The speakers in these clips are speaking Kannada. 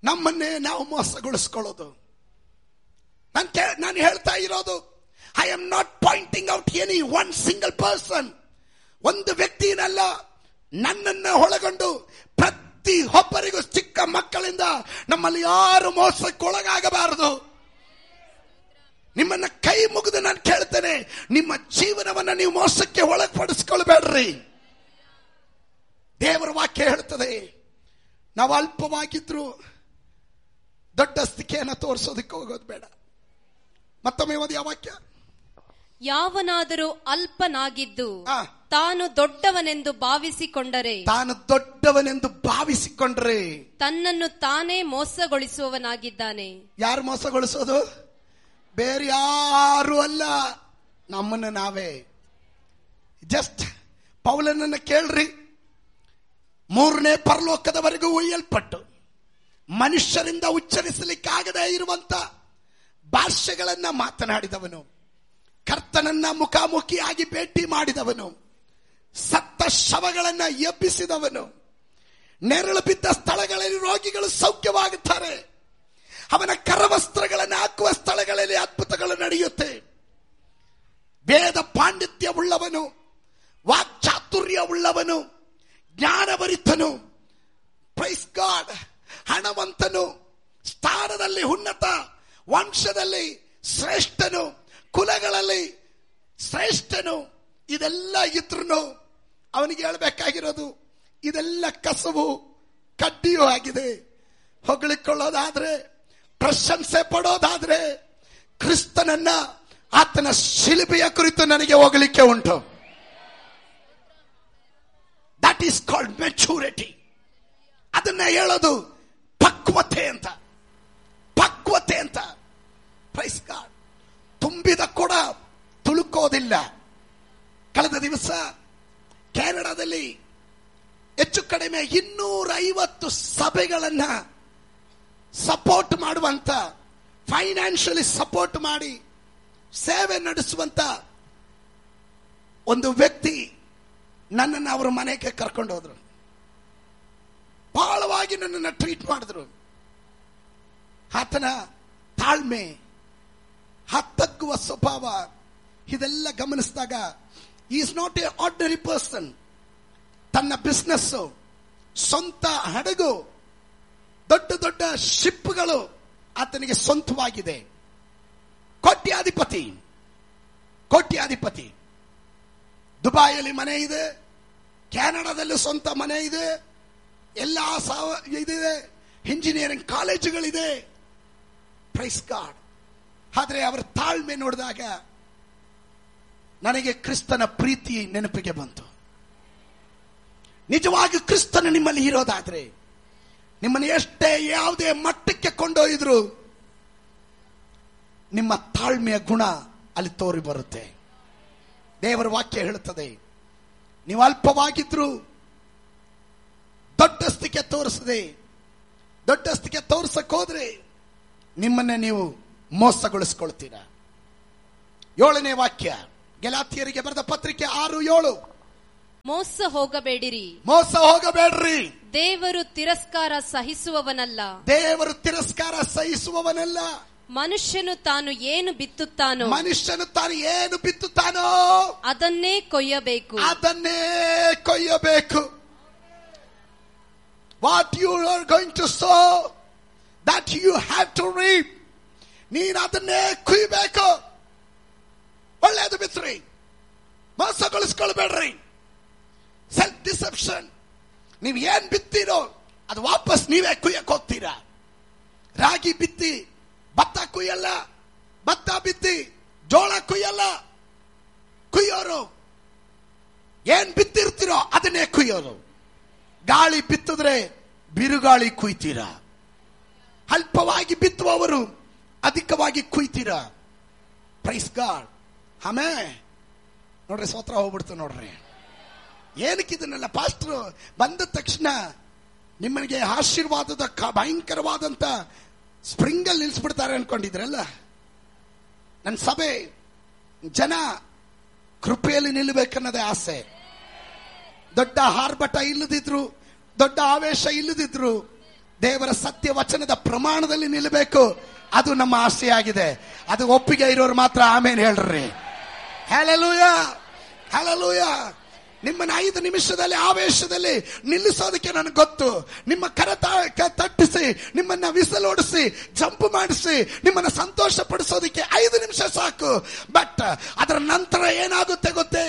ನಮ್ಮನ್ನೇ ನಾವು ಮೋಸಗೊಳಿಸ್ಕೊಳ್ಳೋದು ನಾನು ನಾನು ಹೇಳ್ತಾ ಇರೋದು I am not pointing out any one single person ಒಂದು ವ್ಯಕ್ತಿನಲ್ಲ ನನ್ನನ್ನ ಒಳಗೊಂಡು ಪ್ರತಿ ಒಬ್ಬರಿಗೂ ಚಿಕ್ಕ ಮಕ್ಕಳಿಂದ ನಮ್ಮಲ್ಲಿ ಯಾರು ಮೋಸಕ್ಕೊಳಗಾಗಬಾರದು ನಿಮ್ಮನ್ನ ಕೈ ಮುಗಿದು ನಾನು ಕೇಳ್ತೇನೆ ನಿಮ್ಮ ಜೀವನವನ್ನ ನೀವು ಮೋಸಕ್ಕೆ ಒಳಪಡಿಸ್ಕೊಳ್ಬೇಡ್ರಿ ದೇವರ ವಾಕ್ಯ ಹೇಳ್ತದೆ ನಾವು ಅಲ್ಪವಾಗಿದ್ರು ದೊಡ್ಡ ಸ್ಥಿತಿಯನ್ನು ತೋರಿಸೋದಕ್ಕೆ ಹೋಗೋದು ಬೇಡ ಮತ್ತೊಮ್ಮೆ ಓದಿ ಆ ವಾಕ್ಯ ಯಾವನಾದರೂ ಅಲ್ಪನಾಗಿದ್ದು ಆ. ತಾನು ದೊಡ್ಡವನೆಂದು ಭಾವಿಸಿಕೊಂಡರೆ ತಾನು ದೊಡ್ಡವನೆಂದು ಭಾವಿಸಿಕೊಂಡ್ರೆ ತನ್ನನ್ನು ತಾನೇ ಮೋಸಗೊಳಿಸುವವನಾಗಿದ್ದಾನೆ ಯಾರು ಮೋಸಗೊಳಿಸೋದು ಬೇರೆ ಯಾರು ಅಲ್ಲ ನಮ್ಮನ್ನು ನಾವೇ ಜಸ್ಟ್ ಪೌಲನನ್ನ ಕೇಳ್ರಿ ಮೂರನೇ ಪರಲೋಕದವರೆಗೂ ಒಯ್ಯಲ್ಪಟ್ಟು ಮನುಷ್ಯರಿಂದ ಉಚ್ಚರಿಸಲಿಕ್ಕಾಗದೇ ಇರುವಂತ ಭಾಷೆಗಳನ್ನ ಮಾತನಾಡಿದವನು ಕರ್ತನನ್ನ ಮುಖಾಮುಖಿಯಾಗಿ ಭೇಟಿ ಮಾಡಿದವನು ಸತ್ತ ಶವಗಳನ್ನ ಎಬ್ಬಿಸಿದವನು ನೆರಳು ಬಿದ್ದ ಸ್ಥಳಗಳಲ್ಲಿ ರೋಗಿಗಳು ಸೌಖ್ಯವಾಗುತ್ತಾರೆ ಅವನ ಕರವಸ್ತ್ರಗಳನ್ನು ಹಾಕುವ ಸ್ಥಳಗಳಲ್ಲಿ ಅದ್ಭುತಗಳು ನಡೆಯುತ್ತೆ ವೇದ ಪಾಂಡಿತ್ಯ ಉಳ್ಳವನು ವಾಕ್ಚಾತುರ್ಯ ಉಳ್ಳವನು ಜ್ಞಾನಭರಿತನು ಪ್ರೈಸ್ ಗಾಡ್ ಹಣವಂತನು ಸ್ಥಾನದಲ್ಲಿ ಉನ್ನತ ವಂಶದಲ್ಲಿ ಶ್ರೇಷ್ಠನು ಕುಲಗಳಲ್ಲಿ ಶ್ರೇಷ್ಠನು ಇದೆಲ್ಲ ಇದ್ರು ಅವನಿಗೆ ಹೇಳ್ಬೇಕಾಗಿರೋದು ಇದೆಲ್ಲ ಕಸವು ಕಡ್ಡಿಯೂ ಆಗಿದೆ ಹೊಗಳಿಕೊಳ್ಳೋದಾದ್ರೆ ಪ್ರಶಂಸೆ ಪಡೋದಾದ್ರೆ ಕ್ರಿಸ್ತನನ್ನ ಆತನ ಶಿಲ್ಪೆಯ ಕುರಿತು ನನಗೆ ಹೋಗಲಿಕ್ಕೆ ಉಂಟು ದಟ್ ಈಸ್ ಕಾಲ್ಡ್ ಮೆಚೂರಿಟಿ ಅದನ್ನ ಹೇಳೋದು ಪಕ್ವತೆ ಅಂತ ಪಕ್ವತೆ ಅಂತ ಪ್ರೈಸ್ ಗಾಡ್ ತುಂಬಿದ ಕೊಡ ತುಳುಕೋದಿಲ್ಲ ಕಳೆದ ದಿವಸ ಕೆನಡಾದಲ್ಲಿ ಹೆಚ್ಚು ಕಡಿಮೆ ಇನ್ನೂರ ಐವತ್ತು ಸಭೆಗಳನ್ನ ಸಪೋರ್ಟ್ ಮಾಡುವಂತ ಫೈನಾನ್ಷಿಯಲಿ ಸಪೋರ್ಟ್ ಮಾಡಿ ಸೇವೆ ನಡೆಸುವಂತ ಒಂದು ವ್ಯಕ್ತಿ ನನ್ನನ್ನು ಅವರ ಮನೆಗೆ ಕರ್ಕೊಂಡು ಹೋದ್ರು ಬಹಳವಾಗಿ ನನ್ನನ್ನು ಟ್ರೀಟ್ ಮಾಡಿದ್ರು ಆತನ ತಾಳ್ಮೆ ಹತ್ತಗ್ಗುವ ಸ್ವಭಾವ ಇದೆಲ್ಲ ಗಮನಿಸಿದಾಗ is not a ordinary person ತನ್ನ ಬಿಸ್ನೆಸ್ ಸ್ವಂತ ಹಡಗು ದೊಡ್ಡ ದೊಡ್ಡ ಶಿಪ್ಗಳು ಆತನಿಗೆ ಸ್ವಂತವಾಗಿದೆ ಕೋಟ್ಯಾಧಿಪತಿ ಕೋಟ್ಯಾಧಿಪತಿ ದುಬಾಯಲ್ಲಿ ಮನೆ ಇದೆ ಕೆನಡಾದಲ್ಲೂ ಸ್ವಂತ ಮನೆ ಇದೆ ಎಲ್ಲ ಸಾವ ಇದಿದೆ ಇಂಜಿನಿಯರಿಂಗ್ ಕಾಲೇಜುಗಳಿದೆ ಪ್ರೈಸ್ ಕಾರ್ಡ್ ಆದ್ರೆ ಅವರ ತಾಳ್ಮೆ ನೋಡಿದಾಗ ನನಗೆ ಕ್ರಿಸ್ತನ ಪ್ರೀತಿ ನೆನಪಿಗೆ ಬಂತು ನಿಜವಾಗಿ ಕ್ರಿಸ್ತನ ನಿಮ್ಮಲ್ಲಿ ಇರೋದಾದ್ರೆ ನಿಮ್ಮನ್ನು ಎಷ್ಟೇ ಯಾವುದೇ ಮಟ್ಟಕ್ಕೆ ಕೊಂಡೊಯ್ದ್ರು ನಿಮ್ಮ ತಾಳ್ಮೆಯ ಗುಣ ಅಲ್ಲಿ ತೋರಿ ಬರುತ್ತೆ ದೇವರ ವಾಕ್ಯ ಹೇಳುತ್ತದೆ ನೀವು ಅಲ್ಪವಾಗಿದ್ರು ದೊಡ್ಡಸ್ತಿಕೆ ತೋರಿಸದೆ ದೊಡ್ಡಸ್ತಿಕೆ ತೋರ್ಸಕ್ ಹೋದ್ರೆ ನಿಮ್ಮನ್ನೇ ನೀವು ಮೋಸಗೊಳಿಸ್ಕೊಳ್ತೀರಾ ಏಳನೇ ವಾಕ್ಯ ಗೆಲಾತಿಯರಿಗೆ ಬರೆದ ಪತ್ರಿಕೆ ಆರು ಏಳು ಮೋಸ ಹೋಗಬೇಡಿರಿ ಮೋಸ ಹೋಗಬೇಡ್ರಿ ದೇವರು ತಿರಸ್ಕಾರ ಸಹಿಸುವವನಲ್ಲ ದೇವರು ತಿರಸ್ಕಾರ ಸಹಿಸುವವನೆಲ್ಲ ಮನುಷ್ಯನು ತಾನು ಏನು ಬಿತ್ತುತ್ತಾನೋ ಮನುಷ್ಯನು ತಾನು ಏನು ಬಿತ್ತುತ್ತಾನೋ ಅದನ್ನೇ ಕೊಯ್ಯಬೇಕು ಅದನ್ನೇ ಕೊಯ್ಯಬೇಕು what you are going to so that you have to reap ನೀನು ಅದನ್ನೇ ಕುಯ್ಬೇಕು ಒಳ್ಳೇದು ಬಿತ್ರಿ ಮೋಸಗೊಳಿಸ್ಕೊಳ್ಬೇಡ್ರಿ ಸೆಲ್ಫ್ ಡಿಸೆಪ್ಷನ್ ನೀವು ಏನ್ ಬಿತ್ತೀರೋ ಅದು ವಾಪಸ್ ನೀವೇ ಕುಯ್ಯಕ್ ಹೋಗ್ತೀರಾ ರಾಗಿ ಬಿತ್ತಿ ಭತ್ತ ಕುಯ್ಯಲ್ಲ ಭತ್ತ ಬಿತ್ತಿ ಜೋಳ ಕುಯ್ಯಲ್ಲ ಕುಯ್ಯೋರು ಏನ್ ಬಿತ್ತಿರ್ತೀರೋ ಅದನ್ನೇ ಕುಯ್ಯೋರು ಗಾಳಿ ಬಿತ್ತಿದ್ರೆ ಬಿರುಗಾಳಿ ಕುಯ್ತೀರಾ ಅಲ್ಪವಾಗಿ ಬಿತ್ತುವವರು ಅಧಿಕವಾಗಿ ಕುಯ್ತೀರಾ ಪ್ರೈಸ್ ಗಾಡ್ ಆಮೇ ನೋಡ್ರಿ ಸ್ವತ್ರ ಹೋಗ್ಬಿಡ್ತು ನೋಡ್ರಿ ಏನಕ್ಕೆ ಇದನ್ನೆಲ್ಲ ಪಾಸ್ಟ್ರು ಬಂದ ತಕ್ಷಣ ನಿಮ್ಮನಿಗೆ ಆಶೀರ್ವಾದದ ಕ- ಭಯಂಕರವಾದಂತ ಸ್ಪ್ರಿಂಗಲ್ಲಿ ನಿಲ್ಲಿಸ್ಬಿಡ್ತಾರೆ ಅನ್ಕೊಂಡಿದ್ರಲ್ಲ ನನ್ನ ಸಭೆ ಜನ ಕೃಪೆಯಲ್ಲಿ ನಿಲ್ಲಬೇಕನ್ನೋದೇ ಆಸೆ ದೊಡ್ಡ ಆರ್ಭಟ ಇಲ್ಲದಿದ್ರು ದೊಡ್ಡ ಆವೇಶ ಇಲ್ಲದಿದ್ರು ದೇವರ ಸತ್ಯ ವಚನದ ಪ್ರಮಾಣದಲ್ಲಿ ನಿಲ್ಲಬೇಕು ಅದು ನಮ್ಮ ಆಸೆಯಾಗಿದೆ ಅದು ಒಪ್ಪಿಗೆ ಇರೋರು ಮಾತ್ರ ಆಮೇಲೆ ಹೇಳ್ರಿ ಹ್ಯಾಲಲೂಯ ಹ್ಯಾಲಲೂಯ ನಿಮ್ಮನ್ನ ಐದು ನಿಮಿಷದಲ್ಲಿ ಆವೇಶದಲ್ಲಿ ನಿಲ್ಲಿಸೋದಕ್ಕೆ ನನಗೆ ಗೊತ್ತು ನಿಮ್ಮ ಕರ ತ- ಕ- ತಟ್ಟಿಸಿ ನಿಮ್ಮನ್ನ ವಿಸಲೋಡಿಸಿ ಜಂಪ್ ಮಾಡಿಸಿ ನಿಮ್ಮನ್ನ ಸಂತೋಷ ಪಡಿಸೋದಕ್ಕೆ ಐದು ನಿಮಿಷ ಸಾಕು ಬಟ್ ಅದರ ನಂತರ ಏನಾಗುತ್ತೆ ಗೊತ್ತೇ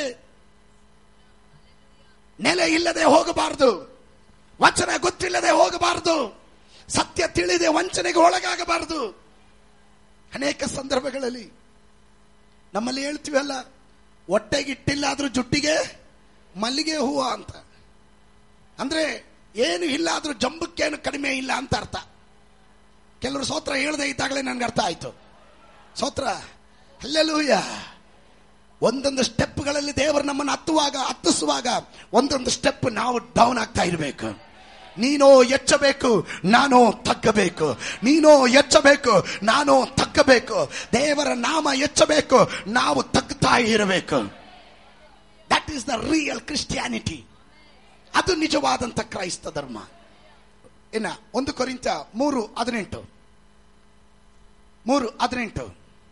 ನೆಲೆ ಇಲ್ಲದೆ ಹೋಗಬಾರದು ವಚನ ಗೊತ್ತಿಲ್ಲದೆ ಹೋಗಬಾರದು ಸತ್ಯ ತಿಳಿದೆ ವಂಚನೆಗೆ ಒಳಗಾಗಬಾರದು ಅನೇಕ ಸಂದರ್ಭಗಳಲ್ಲಿ ನಮ್ಮಲ್ಲಿ ಹೇಳ್ತೀವಲ್ಲ ಹೊಟ್ಟೆಗಿಟ್ಟಿಲ್ಲ ಆದ್ರೂ ಜುಟ್ಟಿಗೆ ಮಲ್ಲಿಗೆ ಹೂವ ಅಂತ ಅಂದ್ರೆ ಏನು ಇಲ್ಲ ಆದ್ರೂ ಜಂಬಕ್ಕೇನು ಕಡಿಮೆ ಇಲ್ಲ ಅಂತ ಅರ್ಥ ಕೆಲವರು ಸೋತ್ರ ಹೇಳದೆ ಇದ್ದಾಗಲೇ ನನ್ಗೆ ಅರ್ಥ ಆಯ್ತು ಸೋತ್ರ ಅಲ್ಲೆಲ್ಲೂಯ್ಯ ಒಂದೊಂದು ಸ್ಟೆಪ್ಗಳಲ್ಲಿ ದೇವರು ನಮ್ಮನ್ನು ಹತ್ತುವಾಗ ಹತ್ತಿಸುವಾಗ ಒಂದೊಂದು ಸ್ಟೆಪ್ ನಾವು ಡೌನ್ ಆಗ್ತಾ ಇರಬೇಕು ನೀನೋ ಎಚ್ಚಬೇಕು ನಾನು ತಗ್ಗಬೇಕು ನೀನೋ ಎಚ್ಚಬೇಕು ನಾನು ತಗ್ಗಬೇಕು ದೇವರ ನಾಮ ಎಚ್ಚಬೇಕು ನಾವು ತಗ್ತಾ ಇರಬೇಕು that is the real Christianity ಅದು ನಿಜವಾದಂತ ಕ್ರೈಸ್ತ ಧರ್ಮ ಇನ್ನ ಒಂದು ಕೊರಿಂತ ಮೂರು ಹದಿನೆಂಟು ಮೂರು ಹದಿನೆಂಟು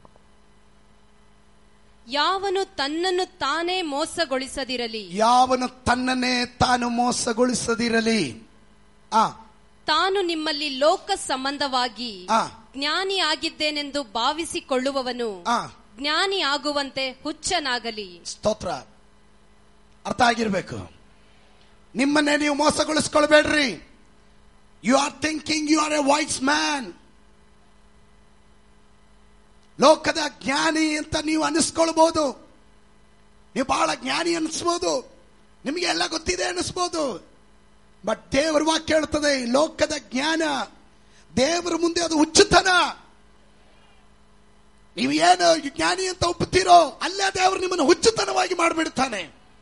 ಯಾವನು ತನ್ನನ್ನು ತಾನೇ ಮೋಸಗೊಳಿಸದಿರಲಿ ಯಾವನು ತನ್ನನ್ನೇ ತಾನು ಮೋಸಗೊಳಿಸದಿರಲಿ ಆ ತಾನು ನಿಮ್ಮಲ್ಲಿ ಲೋಕ ಸಂಬಂಧವಾಗಿ ಆ. ಜ್ಞಾನಿ ಆಗಿದ್ದೇನೆಂದು ಭಾವಿಸಿಕೊಳ್ಳುವವನು ಆ ಜ್ಞಾನಿ ಆಗುವಂತೆ ಹುಚ್ಚನಾಗಲಿ ಸ್ತೋತ್ರ ಅರ್ಥ ಆಗಿರ್ಬೇಕು ನಿಮ್ಮನ್ನೇ ನೀವು ಮೋಸಗೊಳಿಸ್ಕೊಳ್ಬೇಡ್ರಿ you are thinking you are a wise man ಲೋಕದ ಜ್ಞಾನಿ ಅಂತ ನೀವು ಅನಿಸ್ಕೊಳ್ಬಹುದು ನೀವು ಬಹಳ ಜ್ಞಾನಿ ಅನಿಸ್ಬೋದು ನಿಮಗೆ ಎಲ್ಲ ಗೊತ್ತಿದೆ ಅನಿಸ್ಬೋದು ಬಟ್ ದೇವರ ವಾಕ್ಯ ಹೇಳ್ತದೆ ಈ ಲೋಕದ ಜ್ಞಾನ ದೇವರ ಮುಂದೆ ಅದು ಹುಚ್ಚುತನ ನೀವು ಏನು ಜ್ಞಾನಿ ಅಂತ ಒಪ್ಪುತ್ತೀರೋ ಅಲ್ಲೇ ದೇವರು ನಿಮ್ಮನ್ನು ಹುಚ್ಚುತನವಾಗಿ ಮಾಡಿಬಿಡ್ತಾನೆ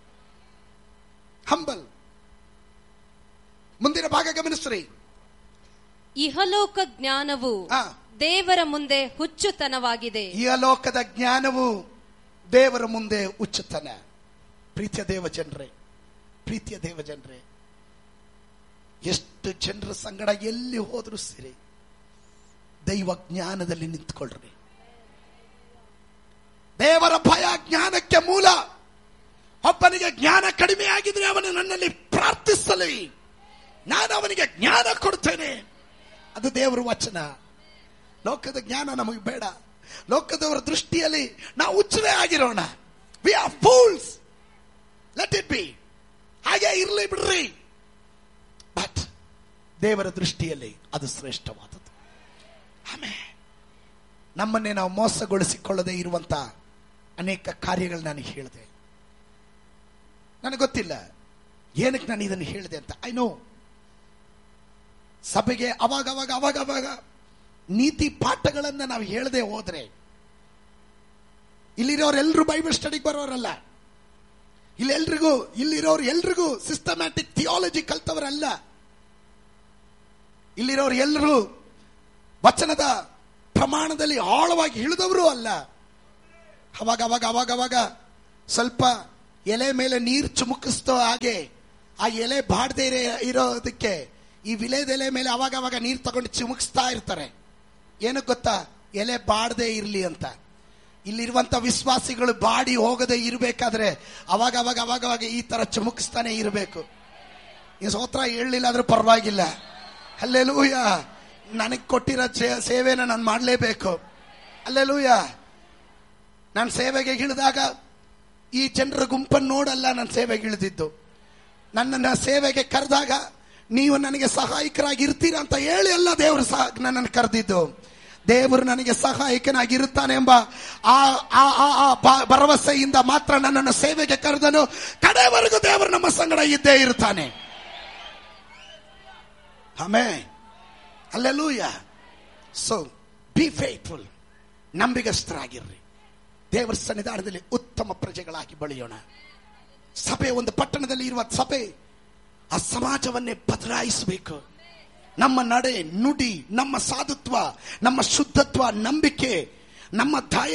ಹಂಬಲ್ ಮುಂದಿನ ಭಾಗ ಗಮನಿಸ್ರಿ ಇಹಲೋಕ ಜ್ಞಾನವು ಆ. ದೇವರ ಮುಂದೆ ಹುಚ್ಚುತನವಾಗಿದೆ ಈ ಲೋಕದ ಜ್ಞಾನವು ದೇವರ ಮುಂದೆ ಹುಚ್ಚುತನ ಪ್ರೀತಿಯ ದೇವ ಜನರೇ ಪ್ರೀತಿಯ ದೇವ ಜನರೇ ಎಷ್ಟು ಜನರ ಸಂಗಡ ಎಲ್ಲಿ ಹೋದ್ರು ಸಿರಿ ದೈವ ಜ್ಞಾನದಲ್ಲಿ ನಿಂತ್ಕೊಳ್ರಿ ದೇವರ ಭಯ ಜ್ಞಾನಕ್ಕೆ ಮೂಲ ಒಬ್ಬನಿಗೆ ಜ್ಞಾನ ಕಡಿಮೆ ಆಗಿದ್ರೆ ಅವನು ನನ್ನಲ್ಲಿ ಪ್ರಾರ್ಥಿಸಲಿ ನಾನು ಅವನಿಗೆ ಜ್ಞಾನ ಕೊಡ್ತೇನೆ ಅದು ದೇವರ ವಚನ ಲೋಕದ ಜ್ಞಾನ ನಮಗೆ ಬೇಡ ಲೋಕದವರ ದೃಷ್ಟಿಯಲ್ಲಿ ನಾವು ಹುಚ್ಚರೇ ಆಗಿರೋಣ we are fools let it be ಹಾಗೆ ಇರಲಿ ಬಿಡ್ರಿ ಬಟ್ ದೇವರ ದೃಷ್ಟಿಯಲ್ಲಿ ಅದು ಶ್ರೇಷ್ಠವಾದದ್ದು ಆಮೇಲೆ ನಮ್ಮನ್ನೇ ನಾವು ಮೋಸಗೊಳಿಸಿಕೊಳ್ಳದೆ ಇರುವಂತ ಅನೇಕ ಕಾರ್ಯಗಳು ನಾನು ಹೇಳಿದೆ ನನಗೆ ಗೊತ್ತಿಲ್ಲ ಏನಕ್ಕೆ ನಾನು ಇದನ್ನು ಹೇಳಿದೆ ಅಂತ ಐ ನೋ ಸಭೆಗೆ ಅವಾಗ ಅವಾಗ ಅವಾಗ ಅವಾಗ ನೀತಿ ಪಾಠಗಳನ್ನ ನಾವು ಹೇಳದೆ ಹೋದ್ರೆ ಇಲ್ಲಿರೋರೆಲ್ಲರೂ ಬೈಬಲ್ ಸ್ಟಡಿಗೆ ಬರೋರಲ್ಲ ಇಲ್ಲೆಲ್ರಿಗೂ ಇಲ್ಲಿರೋರು ಎಲ್ರಿಗೂ ಸಿಸ್ಟಮ್ಯಾಟಿಕ್ ಥಿಯಾಲಜಿ ಕಲ್ತವರಲ್ಲ ಇಲ್ಲಿರೋರು ಎಲ್ಲರೂ ವಚನದ ಪ್ರಮಾಣದಲ್ಲಿ ಆಳವಾಗಿ ಇಳಿದವರು ಅಲ್ಲ ಅವಾಗ ಅವಾಗ ಅವಾಗ ಅವಾಗ ಸ್ವಲ್ಪ ಎಲೆ ಮೇಲೆ ನೀರು ಚುಮುಕಿಸ್ತೋ ಹಾಗೆ ಆ ಎಲೆ ಬಾಡದೆ ಇರೋದಕ್ಕೆ ಈ ವಿಲೇದೆಲೆ ಮೇಲೆ ಅವಾಗ ಅವಾಗ ನೀರು ತಗೊಂಡು ಚಿಮುಕಿಸ್ತಾ ಇರ್ತಾರೆ ಏನಕ್ಕೆ ಗೊತ್ತಾ ಎಲೆ ಬಾಡದೆ ಇರಲಿ ಅಂತ ಇಲ್ಲಿರುವಂತ ವಿಶ್ವಾಸಿಗಳು ಬಾಡಿ ಹೋಗದೆ ಇರಬೇಕಾದ್ರೆ ಅವಾಗ ಅವಾಗ ಅವಾಗ ಅವಾಗ ಈ ತರ ಚುಮುಕಿಸ್ತಾನೆ ಇರಬೇಕು ಈ ಸೋತ್ರ ಹೇಳಲಿಲ್ಲ ಆದ್ರೂ ಪರವಾಗಿಲ್ಲ ಅಲ್ಲೆಲೂಯ ನನಗೆ ಕೊಟ್ಟಿರೋ ಸೇ- ಸೇವೆನ ನಾನು ಮಾಡಲೇಬೇಕು ಅಲ್ಲೆಲೂಯ ನಾನು ಸೇವೆಗೆ ಇಳಿದಾಗ ಈ ಜನರ ಗುಂಪನ್ನು ನೋಡಲ್ಲ ನಾನು ಸೇವೆಗೆ ಇಳಿದಿದ್ದು ನನ್ನನ್ನು ಸೇವೆಗೆ ಕರೆದಾಗ ನೀವು ನನಗೆ ಸಹಾಯಕರಾಗಿ ಇರ್ತೀರಾ ಅಂತ ಹೇಳಿ ಅಲ್ಲ ದೇವರು ಸಹ ನನ್ನನ್ನು ಕರೆದಿದ್ದು ದೇವರು ನನಗೆ ಸಹಾಯಕನಾಗಿರುತ್ತಾನೆ ಎಂಬ ಆ ಆ ಆ ಆ ಭ- ಭರವಸೆಯಿಂದ ಮಾತ್ರ ನನ್ನನ್ನು ಸೇವೆಗೆ ಕರೆದನು ಕಡೆವರೆಗೂ ದೇವರು ನಮ್ಮ ಸಂಗಡ ಇದ್ದೇ ಇರ್ತಾನೆ amen hallelujah so be faithful ನಂಬಿಗಸ್ಥರಾಗಿರ್ರಿ ದೇವರ ಸನ್ನಿಧಾನದಲ್ಲಿ ಉತ್ತಮ ಪ್ರಜೆಗಳಾಗಿ ಬೆಳೆಯೋಣ ಸಭೆ ಒಂದು ಪಟ್ಟಣದಲ್ಲಿ ಇರುವ ಸಭೆ ಆ ಸಮಾಜವನ್ನೇ ಬದಲಾಯಿಸಬೇಕು ನಮ್ಮ ನಡೆ ನುಡಿ ನಮ್ಮ ಸಾಧುತ್ವ ನಮ್ಮ ಶುದ್ಧತ್ವ ನಂಬಿಕೆ ನಮ್ಮ ದಾಯ